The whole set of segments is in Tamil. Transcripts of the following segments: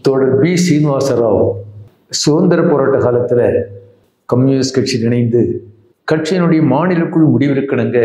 தோழர் பி சீனிவாசராவ் சுதந்திர போராட்ட காலத்தில் கம்யூனிஸ்ட் கட்சியில் இணைந்து கட்சியினுடைய மாநில குழு முடிவிற்கிணங்க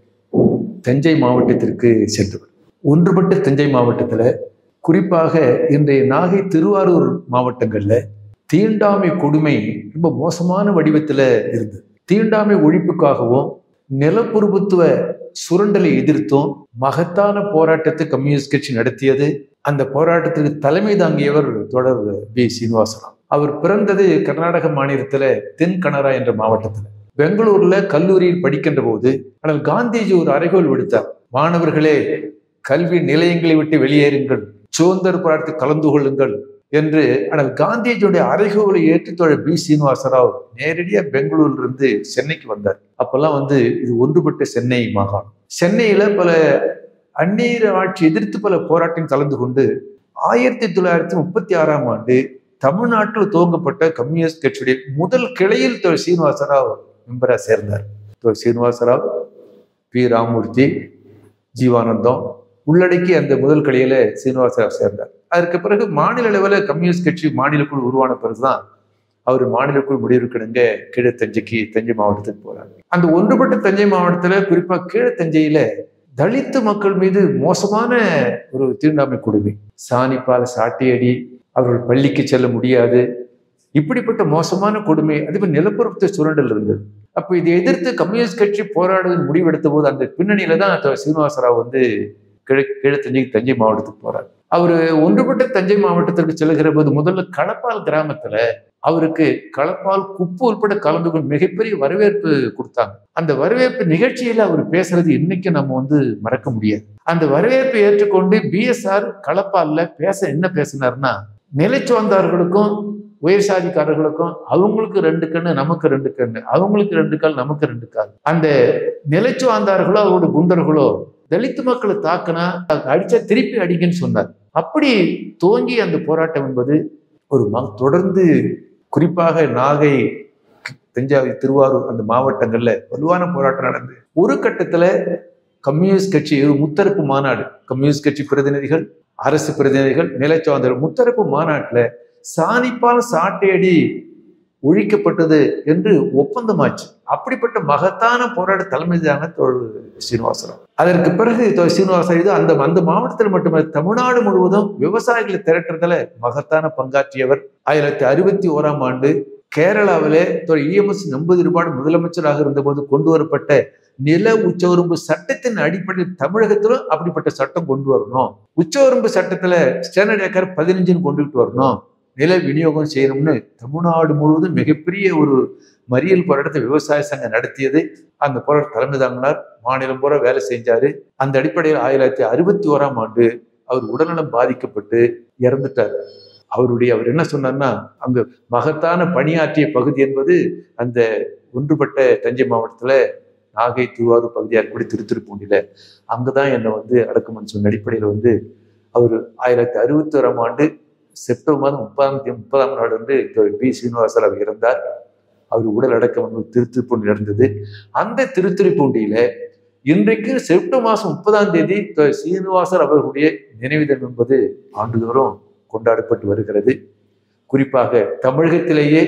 தஞ்சை மாவட்டத்திற்கு சென்றவர் ஒன்றுபட்ட தஞ்சை மாவட்டத்தில் குறிப்பாக இன்றைய நாகை திருவாரூர் மாவட்டங்களில் தீண்டாமை கொடுமை ரொம்ப மோசமான வடிவத்தில் இருந்தது தீண்டாமை ஒழிப்புக்காகவும் நிலப்புறப்புத்துவ சுரண்டலை எதிர்த்தும் மகத்தான போராட்டத்தை கம்யூனிஸ்ட் கட்சி நடத்தியது அந்த போராட்டத்துக்கு தலைமை தாங்கியவர் தொடர் பி சீனிவாசராவ் அவர் பிறந்தது கர்நாடக மாநிலத்தில் தென் கனரா என்ற மாவட்டத்தில் பெங்களூர்ல கல்லூரியில் படிக்கின்ற போது ஆனால் காந்திஜி ஒரு அறைகோல் விடுத்தார் மாணவர்களே கல்வி நிலையங்களை விட்டு வெளியேறுங்கள் சுதந்திர போராட்டத்தில் கலந்து கொள்ளுங்கள் என்று ஆனால் காந்திஜியுடைய அறைகோலை ஏற்று தோழர் பி சீனிவாசராவ் நேரடியா பெங்களூர்ல இருந்து சென்னைக்கு வந்தார் அப்பெல்லாம் வந்து இது ஒன்றுபட்ட சென்னை மாகாணம் சென்னையில பல அந்நீர ஆட்சி எதிர்த்து பல போராட்டம் கலந்து கொண்டு ஆயிரத்தி தொள்ளாயிரத்தி முப்பத்தி ஆறாம் ஆண்டு தமிழ்நாட்டில் துவங்கப்பட்ட கம்யூனிஸ்ட் கட்சியுடைய முதல் கிளையில் தோழர் சீனிவாசராவ் மெம்பரா சேர்ந்தார் தோழர் சீனிவாசராவ் பி ராமூர்த்தி ஜீவானந்தம் உள்ளடக்கி அந்த முதல் கிளையில சீனிவாசராவ் சேர்ந்தார் அதற்கு பிறகு மாநில அளவில் கம்யூனிஸ்ட் கட்சி மாநில குழு உருவான பிறகுதான் அவர் மாநில குழு முடிவிற்கிடுங்க கீழே தஞ்சைக்கு தஞ்சை மாவட்டத்துக்கு போறாங்க அந்த ஒன்றுபட்ட தஞ்சை மாவட்டத்துல குறிப்பா கீழே தஞ்சையில தலித்து மக்கள் மீது மோசமான ஒரு தீண்டாமை கொடுமை சாணிப்பால் சாட்டியடி அவர்கள் பள்ளிக்கு செல்ல முடியாது இப்படிப்பட்ட மோசமான கொடுமை அதே மாதிரி நிலப்பரப்பு சுரண்டல் இருந்தது அப்போ இதை எதிர்த்து கம்யூனிஸ்ட் கட்சி போராடுவது முடிவெடுத்த போது அந்த பின்னணியில தான் சீனிவாசராவ் வந்து கிழ கிழ தஞ்சைக்கு தஞ்சை மாவட்டத்துக்கு போறார் அவர் ஒன்றுபட்ட தஞ்சை மாவட்டத்திற்கு செல்கிற போது முதல்ல களப்பால் கிராமத்துல அவருக்கு களப்பால் குப்பு உட்பட கலந்து கொண்டு மிகப்பெரிய வரவேற்பு கொடுத்தாங்க அந்த வரவேற்பு நிகழ்ச்சியில அவர் பேசுறது இன்னைக்கு நம்ம வந்து மறக்க முடியாது அந்த வரவேற்பை ஏற்றுக்கொண்டு பிஎஸ்ஆர் களப்பால்ல பேச என்ன பேசினார்னா நிலைச்சுவந்தார்களுக்கும் உயர் சாதிக்காரர்களுக்கும் அவங்களுக்கு ரெண்டு கண்ணு நமக்கு ரெண்டு கண்ணு அவங்களுக்கு ரெண்டு கால் நமக்கு ரெண்டு கால் அந்த நிலைச்சுவாந்தார்களோ அவரோட குண்டர்களோ தலித்து மக்களை தாக்கினா அடிச்சா திருப்பி அடிங்கன்னு சொன்னார் அப்படி துவங்கி அந்த போராட்டம் என்பது ஒரு ம தொடர்ந்து குறிப்பாக நாகை தஞ்சாவூர் திருவாரூர் அந்த மாவட்டங்கள்ல வலுவான போராட்டம் நடந்து ஒரு கட்டத்துல கம்யூனிஸ்ட் கட்சி முத்தரப்பு மாநாடு கம்யூனிஸ்ட் கட்சி பிரதிநிதிகள் அரசு பிரதிநிதிகள் நிலச்சார்ந்தர்கள் முத்தரப்பு மாநாட்டுல சாணிப்பால் சாட்டையடி ஒழிக்கப்பட்டது என்று ஒப்பந்தமாச்சு அப்படிப்பட்ட மகத்தான போராட்ட தலைமை தான தோழர் சீனிவாசராவ் அதற்கு பிறகு சீனிவாசராவ் இது அந்த அந்த மாவட்டத்தில் மட்டுமல்ல தமிழ்நாடு முழுவதும் விவசாயிகளை திரட்டுறதுல மகத்தான பங்காற்றியவர் ஆயிரத்தி அறுபத்தி ஓராம் ஆண்டு கேரளாவிலே இஎம்எஸ் நம்பது ரூபாய் முதலமைச்சராக இருந்தபோது கொண்டு வரப்பட்ட நில உச்சவரம்பு சட்டத்தின் அடிப்படையில் தமிழகத்திலும் அப்படிப்பட்ட சட்டம் கொண்டு வரணும் உச்சவரம்பு சட்டத்துல ஸ்டாண்டர்ட் ஏக்கர் பதினஞ்சுன்னு கொண்டுகிட்டு வரணும் நில விநியோகம் செய்யணும்னு தமிழ்நாடு முழுவதும் மிகப்பெரிய ஒரு மறியல் போராட்டத்தை விவசாய சங்கம் நடத்தியது அந்த போராட்ட தலைமை தாங்கினார் மாநிலம் பூரா வேலை செஞ்சாரு அந்த அடிப்படையில் ஆயிரத்தி அறுபத்தி ஓராம் ஆண்டு அவர் உடல்நலம் பாதிக்கப்பட்டு இறந்துட்டார் அவருடைய அவர் என்ன சொன்னார்னா அங்க மகத்தான பணியாற்றிய பகுதி என்பது அந்த ஒன்றுபட்ட தஞ்சை மாவட்டத்துல நாகை திருவாரூர் பகுதியாக இருக்கக்கூடிய திருத்துறைப்பூண்டியில அங்கதான் என்னை வந்து அடக்கமன் சொன்ன அடிப்படையில் வந்து அவர் ஆயிரத்தி அறுபத்தி ஓராம் ஆண்டு செப்டம்பர் மாதம் முப்பதாம் தேதி முப்பதாம் நாள் வந்து பி சீனிவாசராவ் இறந்தார் அவர் உடல் அடக்கம் வந்து திருத்துறைப்பூண்டி நடந்தது அந்த திருத்துறைப்பூண்டியில இன்றைக்கு செப்டம்பர் மாதம் முப்பதாம் தேதி சீனிவாசர் அவர்களுடைய நினைவு தினம் என்பது ஆண்டுதோறும் கொண்டாடப்பட்டு வருகிறது குறிப்பாக தமிழகத்திலேயே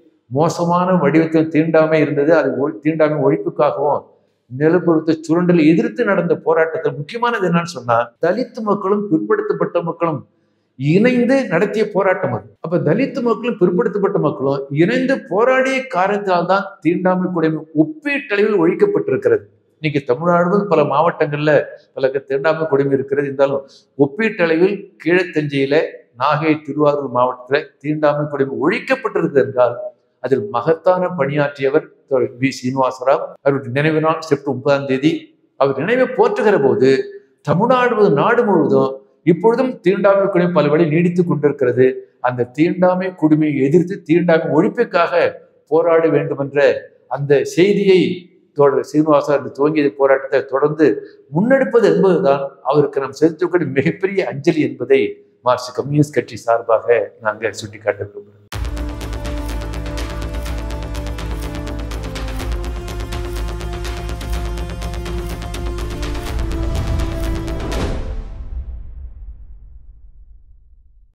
மோசமான வடிவத்தில் தீண்டாமை இருந்தது அது தீண்டாமை ஒழிப்புக்காகவும் நிலப்பொருத்த சுரண்டலை எதிர்த்து நடந்த போராட்டத்தில் முக்கியமானது என்னன்னு சொன்னா தலித்து மக்களும் பிற்படுத்தப்பட்ட மக்களும் இணைந்து நடத்திய போராட்டம் அது அப்ப தலித்து மக்களும் பிற்படுத்தப்பட்ட மக்களும் இணைந்து போராடிய காரணத்தால் தான் தீண்டாமை குடைமை ஒப்பீட்டளவில் ஒழிக்கப்பட்டிருக்கிறது இன்னைக்கு தமிழ்நாடு பல மாவட்டங்கள்ல பல தீண்டாமை கொடுமை இருக்கிறது இருந்தாலும் ஒப்பீட்டளவில் கீழத்தஞ்சையில நாகை திருவாரூர் மாவட்டத்துல தீண்டாமை கொடுமை ஒழிக்கப்பட்டிருக்கிறது என்றால் அதில் மகத்தான பணியாற்றியவர் பி சீனிவாசராவ் அவருடைய நினைவு நாள் செப்டம்பர் முப்பதாம் தேதி அவர் நினைவை போற்றுகிற போது தமிழ்நாடு நாடு முழுவதும் இப்பொழுதும் தீண்டாமை குடிமை பல வழி நீடித்துக் கொண்டிருக்கிறது அந்த தீண்டாமை குடிமையை எதிர்த்து தீண்டாமை ஒழிப்புக்காக போராட வேண்டும் என்ற அந்த செய்தியை தொடர் சீனிவாசா என்று துவங்கிய போராட்டத்தை தொடர்ந்து முன்னெடுப்பது என்பதுதான் அவருக்கு நாம் செலுத்தக்கூடிய மிகப்பெரிய அஞ்சலி என்பதை மார்க்சிஸ்ட் கம்யூனிஸ்ட் கட்சி சார்பாக நாங்கள் சுட்டிக்காட்ட விரும்புகிறோம்